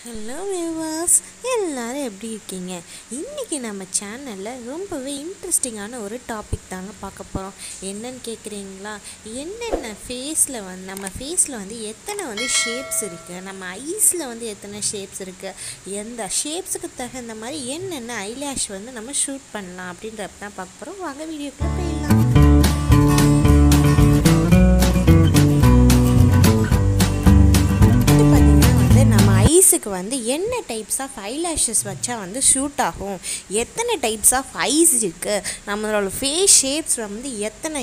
hello viewers எல்லாரும் எப்படி இருக்கீங்க இன்றைக்கி நம்ம சேனலில் ரொம்பவே இன்ட்ரெஸ்டிங்கான ஒரு டாபிக் தாங்க பார்க்க போகிறோம் என்னன்னு கேட்குறீங்களா என்னென்ன ஃபேஸில் வந்து நம்ம ஃபேஸில் வந்து எத்தனை வந்து ஷேப்ஸ் இருக்குது நம்ம ஐஸில் வந்து எத்தனை ஷேப்ஸ் இருக்குது எந்த ஷேப்ஸுக்கு தகுந்த மாதிரி என்னென்ன ஐலாஷ் வந்து நம்ம ஷூட் பண்ணலாம் அப்படின்றப்ப தான் பார்க்க போகிறோம் வாங்க வீடியோக்குள்ளே போயிடலாம் இது பார்த்திங்கன்னா வந்து நம்ம ஐஸுக்கு வந்து என்ன டைப்ஸ் ஆஃப் ஐலாஷஸ் வச்சா வந்து ஷூட் ஆகும் எத்தனை டைப்ஸ் ஆஃப் ஐஸ் இருக்குது நம்மளோட ஃபேஸ் ஷேப்ஸ் வந்து எத்தனை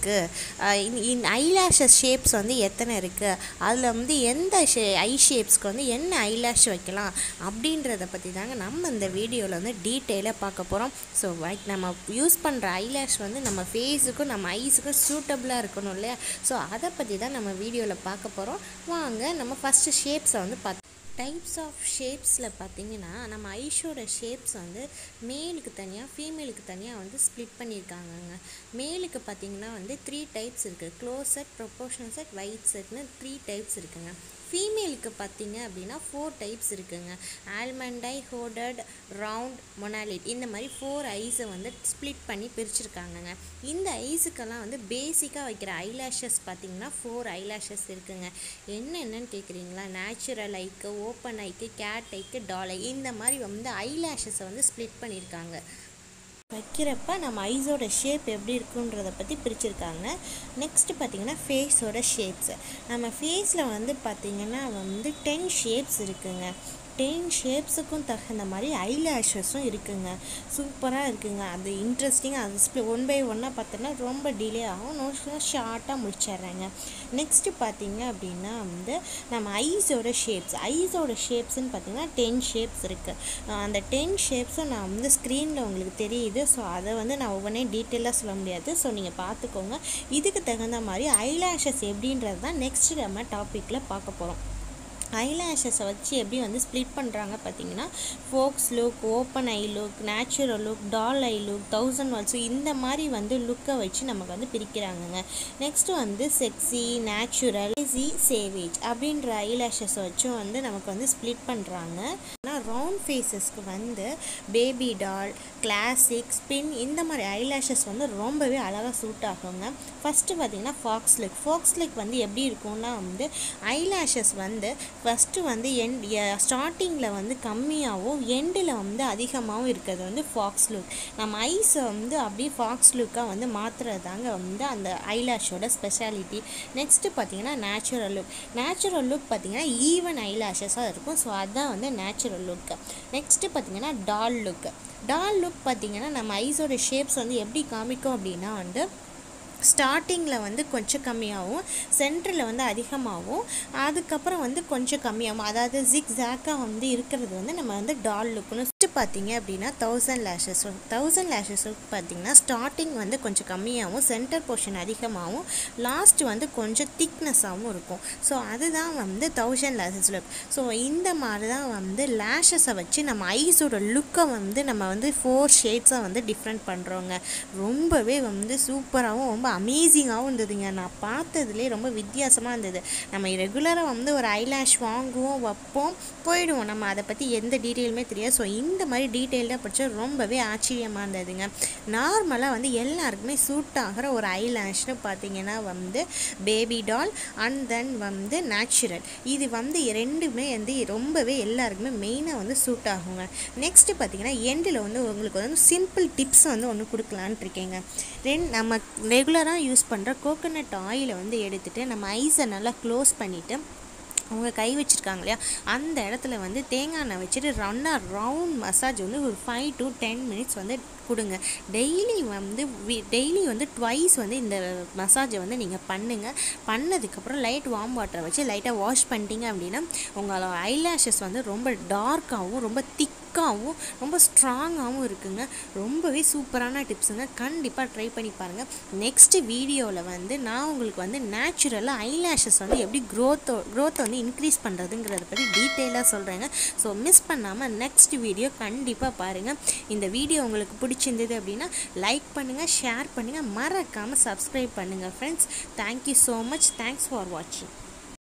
இருக்குது ஐலாஷஸ் ஷேப்ஸ் வந்து எத்தனை இருக்குது அதில் வந்து எந்த ஷே ஐ ஷேப்ஸ்க்கு வந்து என்ன ஐலாஷ் வைக்கலாம் அப்படின்றத பற்றி தாங்க நம்ம இந்த வீடியோவில் வந்து டீட்டெயிலாக பார்க்க போகிறோம் ஸோ நம்ம யூஸ் பண்ணுற ஐலாஷ் வந்து நம்ம ஃபேஸுக்கும் நம்ம ஐஸுக்கும் சூட்டபுளாக இருக்கணும் இல்லையா ஸோ அதை பற்றி தான் நம்ம வீடியோவில் பார்க்க போகிறோம் வாங்க நம்ம ஃபஸ்ட்டு ஷேப்ஸை வந்து பார்த்து டைப்ஸ் ஆஃப் ஷேப்ஸில் பார்த்தீங்கன்னா நம்ம ஐஷோட ஷேப்ஸ் வந்து மேலுக்கு தனியாக ஃபீமேலுக்கு தனியாக வந்து ஸ்ப்ளிட் பண்ணியிருக்காங்கங்க மேலுக்கு பார்த்தீங்கன்னா வந்து த்ரீ டைப்ஸ் இருக்குது close set proportional set wide செட்னு த்ரீ டைப்ஸ் இருக்குங்க ஃபீமேலுக்கு பார்த்தீங்க அப்படின்னா ஃபோர் டைப்ஸ் இருக்குங்க ஆல்மண்டை ஹோடட் ரவுண்ட் மொனாலிட் இந்த மாதிரி ஃபோர் ஐஸை வந்து ஸ்ப்ளிட் பண்ணி பிரிச்சிருக்காங்கங்க இந்த ஐஸுக்கெல்லாம் வந்து பேசிக்காக வைக்கிற ஐலாஷஸ் பார்த்தீங்கன்னா ஃபோர் ஐலாஷஸ் இருக்குங்க என்னென்னன்னு கேட்குறீங்களா நேச்சுரல் ஐக்கு ஓப்பன் ஐக்கு கேட் ஐக்கு டால் ஐ இந்த மாதிரி வந்து ஐலாஷஸை வந்து ஸ்ப்ளிட் பண்ணியிருக்காங்க வைக்கிறப்ப நம்ம ஐஸோட ஷேப் எப்படி இருக்குன்றத பற்றி பிரிச்சிருக்காங்க நெக்ஸ்ட்டு பார்த்திங்கன்னா ஃபேஸோட ஷேப்ஸு நம்ம ஃபேஸில் வந்து பார்த்திங்கன்னா வந்து டென் ஷேப்ஸ் இருக்குங்க டென் ஷேப்ஸுக்கும் தகுந்த மாதிரி ஐலாஷஸும் இருக்குங்க சூப்பராக இருக்குங்க அது இன்ட்ரெஸ்டிங்காக அது ஸ்பி ஒன் பை ஒன்னாக பார்த்தோன்னா ரொம்ப டிலே ஆகும் நோட்ஸ்லாம் ஷார்ட்டாக முடிச்சிடுறாங்க நெக்ஸ்ட்டு பார்த்தீங்க அப்படின்னா வந்து நம்ம ஐஸோட ஷேப்ஸ் ஐஸோட ஷேப்ஸ்னு பார்த்தீங்கன்னா டென் ஷேப்ஸ் இருக்குது அந்த டென் ஷேப்ஸும் நான் வந்து ஸ்க்ரீனில் உங்களுக்கு தெரியுது ஸோ அதை வந்து நான் ஒவ்வொன்றே டீட்டெயிலாக சொல்ல முடியாது ஸோ நீங்கள் பார்த்துக்கோங்க இதுக்கு தகுந்த மாதிரி ஐலாஷஸ் எப்படின்றது தான் நெக்ஸ்ட் நம்ம டாப்பிக்கில் பார்க்க போகிறோம் ஐலாஷஸை வச்சு எப்படி வந்து ஸ்ப்ளிட் பண்ணுறாங்க பார்த்தீங்கன்னா fox look open eye look natural look doll eye look thousand வால்ஸு இந்த மாதிரி வந்து லுக்கை வச்சு நமக்கு வந்து பிரிக்கிறாங்கங்க நெக்ஸ்ட்டு வந்து செக்ஸி நேச்சுரல் ஈஸி சேவேஜ் அப்படின்ற ஐலாஷஸை வச்சும் வந்து நமக்கு வந்து ஸ்ப்ளிட் பண்ணுறாங்க ஆனால் ரவுண்ட் ஃபேஸஸ்க்கு வந்து பேபி டால் கிளாசிக் ஸ்பின் இந்த மாதிரி ஐலாஷஸ் வந்து ரொம்பவே அழகாக சூட் ஆகுங்க ஃபஸ்ட்டு பார்த்தீங்கன்னா ஃபாக்ஸ் லுக் ஃபாக்ஸ் லுக் வந்து எப்படி இருக்கும்னா வந்து ஐலாஷஸ் வந்து ஃபஸ்ட்டு வந்து என் ஸ்டார்டிங்கில் வந்து கம்மியாகவும் எண்டில் வந்து அதிகமாகவும் இருக்கிறது வந்து ஃபாக்ஸ் லுக் நம்ம ஐஸை வந்து அப்படியே ஃபாக்ஸ் லுக்காக வந்து மாற்றுறது தாங்க வந்து அந்த ஐலாஷோட ஸ்பெஷாலிட்டி நெக்ஸ்ட்டு பார்த்தீங்கன்னா நேச்சுரல் லுக் நேச்சுரல் லுக் பார்த்தீங்கன்னா ஈவன் ஐலாஷஸாக இருக்கும் ஸோ அதுதான் வந்து நேச்சுரல் லுக்கு நெக்ஸ்ட்டு பார்த்தீங்கன்னா டால் லுக்கு டால் லுக் பார்த்தீங்கன்னா நம்ம ஐஸோட ஷேப்ஸ் வந்து எப்படி காமிக்கும் அப்படின்னா வந்து ஸ்டார்டிங்கில் வந்து கொஞ்சம் கம்மியாகவும் சென்டரில் வந்து அதிகமாகவும் அதுக்கப்புறம் வந்து கொஞ்சம் கம்மியாகும் அதாவது ஜிக் ஜாக்காக வந்து இருக்கிறது வந்து நம்ம வந்து டால் லுக்குன்னு ஃபஸ்ட்டு பார்த்தீங்க அப்படின்னா தௌசண்ட் லேஷஸ் தௌசண்ட் லேஷஸ் பார்த்தீங்கன்னா ஸ்டார்டிங் வந்து கொஞ்சம் கம்மியாகவும் சென்டர் போர்ஷன் அதிகமாகவும் லாஸ்ட் வந்து கொஞ்சம் திக்னஸாகவும் இருக்கும் ஸோ அதுதான் வந்து தௌசண்ட் லேஷஸ் லுக் ஸோ இந்த மாதிரி தான் வந்து லேஷஸை வச்சு நம்ம ஐஸோட லுக்கை வந்து நம்ம வந்து ஃபோர் ஷேட்ஸாக வந்து டிஃப்ரெண்ட் பண்ணுறோங்க ரொம்பவே வந்து சூப்பராகவும் ரொம்ப அமேசிங்காகவும் இருந்ததுங்க நான் பார்த்ததுலேயே ரொம்ப வித்தியாசமாக இருந்தது நம்ம ரெகுலராக வந்து ஒரு ஐலாஷ் வாங்குவோம் வைப்போம் போயிடுவோம் நம்ம அதை பற்றி எந்த டீட்டெயிலுமே தெரியாது ஸோ இந்த மாதிரி டீட்டெயில்டாக படித்தா ரொம்பவே ஆச்சரியமாக இருந்ததுங்க நார்மலாக வந்து எல்லாருக்குமே சூட் ஆகிற ஒரு ஐலாஷ்னு பார்த்தீங்கன்னா வந்து பேபி டால் அண்ட் தென் வந்து நேச்சுரல் இது வந்து ரெண்டுமே வந்து ரொம்பவே எல்லாருக்குமே மெயினாக வந்து சூட் ஆகுங்க நெக்ஸ்ட்டு பார்த்தீங்கன்னா எண்டில் வந்து உங்களுக்கு வந்து சிம்பிள் டிப்ஸ் வந்து ஒன்று கொடுக்கலான்ட்டு இருக்கேங்க ரெண்டு நம்ம ரெகுலராக யூஸ் பண்ணுற கோகோனட் ஆயிலை வந்து எடுத்துகிட்டு நம்ம ஐஸை நல்லா க்ளோஸ் பண்ணிவிட்டு அவங்க கை வச்சுருக்காங்க இல்லையா அந்த இடத்துல வந்து தேங்காய் எண்ணெய் வச்சுட்டு ரன்னாக ரவுண்ட் மசாஜ் வந்து ஒரு ஃபைவ் டு டென் மினிட்ஸ் வந்து கொடுங்க டெய்லி வந்து டெய்லி வந்து ட்வைஸ் வந்து இந்த மசாஜை வந்து நீங்கள் பண்ணுங்கள் பண்ணதுக்கப்புறம் லைட் வார்ம் வாட்டரை வச்சு லைட்டாக வாஷ் பண்ணிட்டீங்க அப்படின்னா உங்களோட ஐலாஷஸ் வந்து ரொம்ப டார்க்காகவும் ரொம்ப திக்காகவும் ரொம்ப ஸ்ட்ராங்காகவும் இருக்குங்க ரொம்பவே சூப்பரான டிப்ஸுங்க கண்டிப்பாக ட்ரை பண்ணி பாருங்கள் நெக்ஸ்ட்டு வீடியோவில் வந்து நான் உங்களுக்கு வந்து நேச்சுரலாக ஐலாஷஸ் வந்து எப்படி க்ரோத்தோ க்ரோத்தை வந்து இன்க்ரீஸ் பண்ணுறதுங்கிறத பற்றி டீட்டெயிலாக சொல்கிறேங்க ஸோ மிஸ் பண்ணாமல் நெக்ஸ்ட் வீடியோ கண்டிப்பாக பாருங்கள் இந்த வீடியோ உங்களுக்கு பிடிச்சிருந்தது அப்படின்னா லைக் பண்ணுங்கள் ஷேர் பண்ணுங்கள் மறக்காமல் சப்ஸ்கிரைப் பண்ணுங்கள் friends thank you so much thanks for வாட்சிங்